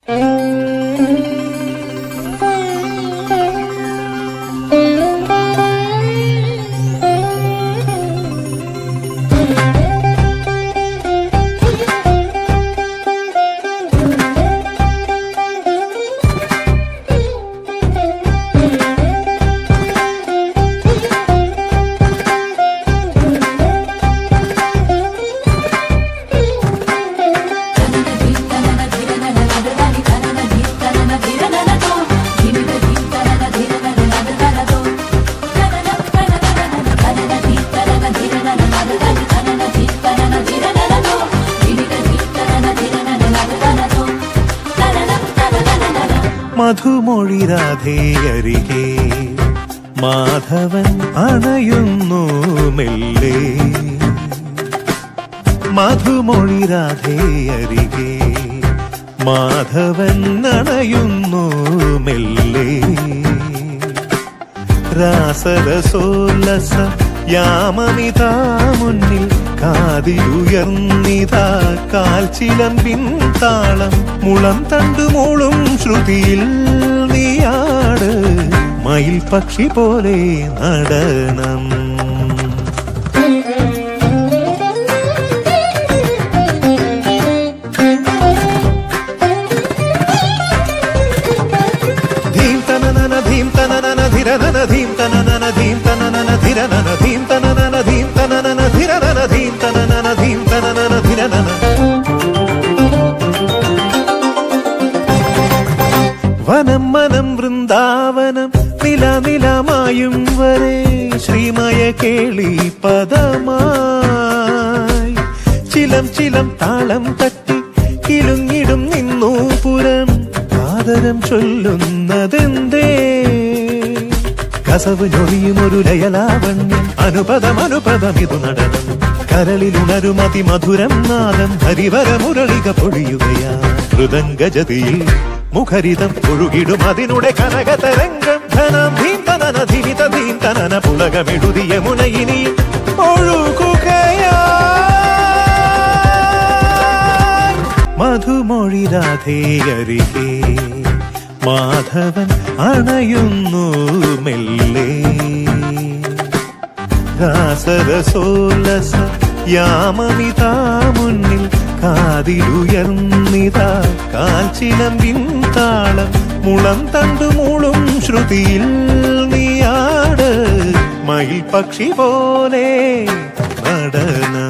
മധുമൊഴി രാധേയരികെ മാധവൻ അണയുന്നു മെല്ലെ മധുമൊഴി രാധേയരികെ മാധവൻ അണയുന്നു മെല്ലെ രാസരസോല്ലസ യാമമിതാ മുന്നിൽ കാതിലുയർന്നിതാ കാൽച്ചിലമ്പിൻ താളം മുളം തണ്ടുമൂളും ശ്രുതിയിൽ നീയാട് മയിൽ പക്ഷി പോലെ നടനം ധീം തനനന ധീം തനനന ധിരനന ധീം തനനന ധീം തനനന ധിരനന ധീം തനനന ധീം തനനന ധിരനന ധീം തനനന ധീം തനനന ധിരനന വനം മനം വൃന്ദാവനം നില നിലമായും വരെ ശ്രീമയ കേളി പദമായി ചിലം ചിലം താളം തട്ടി കിലുങ്ങിടും നിന്നു പുരം ആദരം ചൊല്ലുന്നതെന്തേ കസവ് ഞൊറിയും ഒരു ലയലാവണ്യം അനുപദം അനുപദം ഇതു നടനം കരളിലുണരും അതിമധുരം നാദം ഹരിവര മുരളിക പൊഴിയുകയാ മൃദംഗജതിയിൽ മുഖരിതം ഒഴുകിടും അതിനുടെ കനകതരംഗം ധനം ധീം തനന ധിമിത ധീം തനന പുളകമെഴുതിയ മുനയിനിയും ഒഴുകുകയാ മധുമൊഴി രാധേയരികെ മാധവൻ അണയുന്നു മെല്ലെ രാസരസോല്ലസ യാമമിതാ മുന്നിൽ കാതിലുയർന്നിതാ കാൽച്ചിലമ്പിൻ താളം മുളം തണ്ടുമൂളും ശ്രുതിയിൽ നീയാട് മയിൽ പക്ഷി പോലെ നടനം